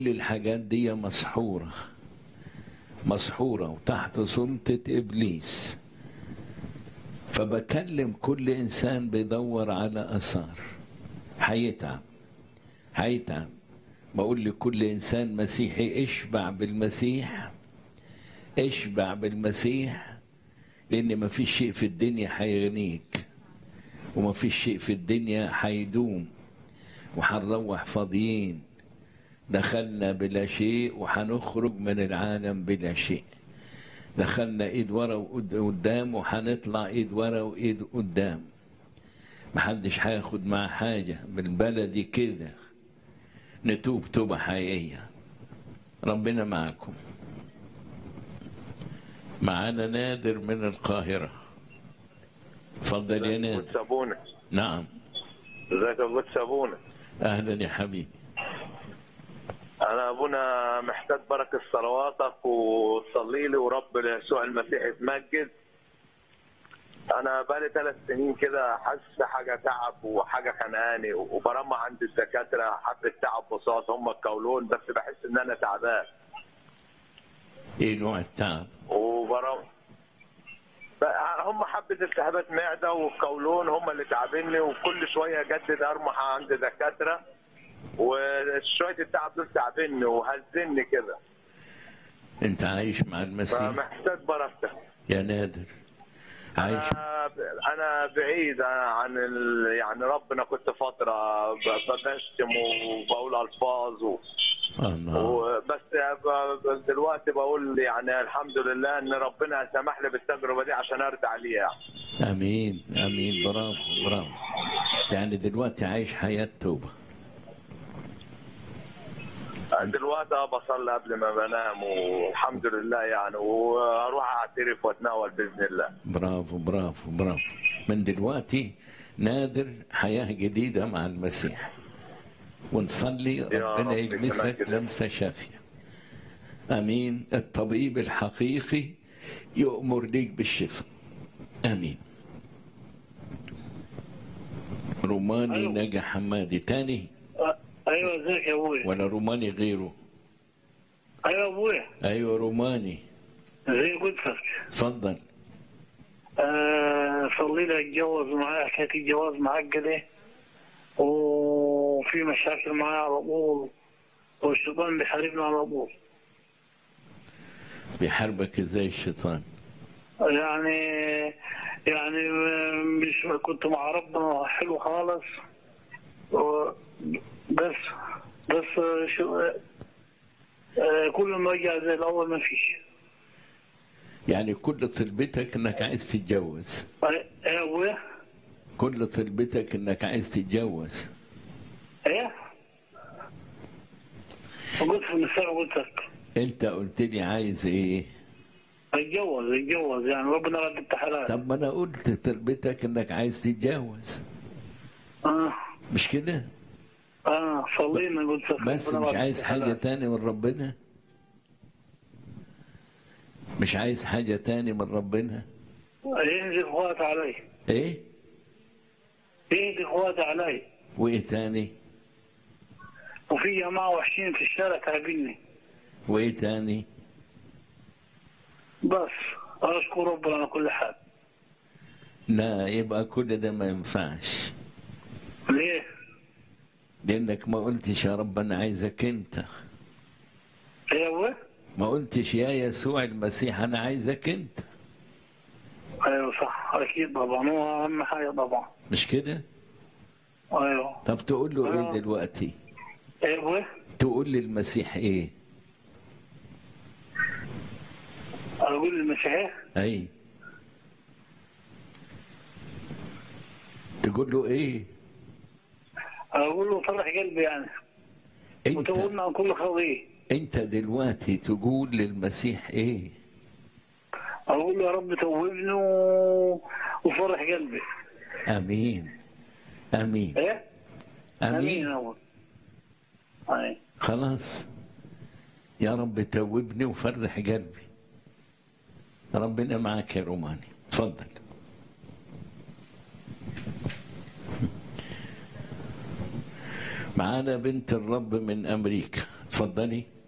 الحاجات دي مسحورة مسحورة وتحت سلطة إبليس فبكلم كل إنسان بيدور على أثار هيتعب هيتعب بقول لكل إنسان مسيحي اشبع بالمسيح اشبع بالمسيح لأن ما فيش شيء في الدنيا هيغنيك وما فيش شيء في الدنيا هيدوم وهنروح فاضيين دخلنا بلا شيء وهنخرج من العالم بلا شيء دخلنا ايد ورا وقدام وهنطلع ايد ورا وايد قدام محدش هياخد معاه حاجة بالبلدي كده نتوب توبة حقيقية ربنا معكم معانا نادر من القاهرة اتفضل يا نادر قدس ابونا نعم ازيك يا قدس ابونا اهلا يا حبيبي انا ابونا محتاج بركه صلواتك وتصلي لي ورب يسوع المسيح يتمجد انا بقالي ثلاث سنين كده حاسس حاجه تعب وحاجه خانقاني وبرمى عند الدكاتره حبه تعب بساط هم الكولون بس بحس ان انا تعبان ايه نوع التعب وبرم بقى هم حبة التهابات معدة والقولون هم اللي تعبني وكل شوية أجدد أرمح عند دكاترة وشوية التعب دول تعبني وهزني كده انت عايش مع المسيح فمحتاج بركتك يا نادر عايش أنا أنا بعيد عن ال... يعني ربنا كنت فترة ب- بشتم وبقول ألفاظ و... الله وبس ب- دلوقتي بقول يعني الحمد لله ان ربنا سمح لي بالتجربه دي عشان ارجع ليها امين امين برافو برافو يعني دلوقتي عايش حياة توبة دلوقتي أه بصلي قبل ما بنام والحمد لله يعني واروح اعترف واتناول باذن الله برافو برافو برافو من دلوقتي نادر حياة جديدة مع المسيح ونصلي ربنا رب يلمسك كمان كده. لمسة شافية امين الطبيب الحقيقي يؤمر ليك بالشفاء امين روماني أيوة. نجا حمادي تاني ايوه ازيك يا ابويا ولا روماني غيره ايوه ابويا ايوه روماني زي قدسك اتفضل آه صلي لي اتجوز معايا حكايه الجواز معقده وفي مشاكل معايا على طول والشيطان بيحاربنا على طول بيحاربك ازاي الشيطان يعني يعني مش كنت مع ربنا حلو خالص و- بس بس شو آه، كل ما ارجع زي الاول ما فيش يعني كل طلبتك انك عايز تتجوز ايه يا ابويا كل طلبتك انك عايز تتجوز ايه قلت في المستقبل قلت لك انت قلت لي عايز ايه اتجوز اتجوز يعني ربنا رد التحالات طب ما انا قلت طلبتك انك عايز تتجوز اه مش كده اه صلينا قلت لك بس ربنا مش رد عايز حاجة التحالات. تاني من ربنا مش عايز حاجة تاني من ربنا ينزل اخوات علي ايه ينزل اخوات علي وايه تاني وفي جماعه وحشين في الشارع تعبيني وايه تاني بس اشكر ربنا على كل حال لا يبقى كل ده ما ينفعش ليه؟ لانك ما قلتش يا رب انا عايزك انت يا ابوي ما قلتش يا يسوع المسيح انا عايزك انت ايوه صح اكيد طبعا هو اهم حاجه طبعا مش كده ايوه طب تقول له آه. ايه دلوقتي يا ابوي تقول للمسيح ايه اقول للمسيح اي تقول له ايه اقول له فرح قلبي يعني انت وتوبنا عن كل خطيه انت دلوقتي تقول للمسيح ايه اقول له يا رب توبني و... وفرح قلبي امين امين ايه؟ امين امين يا ابوي أي. خلاص يا رب توبني وفرح قلبي ربنا معك يا روماني تفضل معانا بنت الرب من امريكا اتفضلي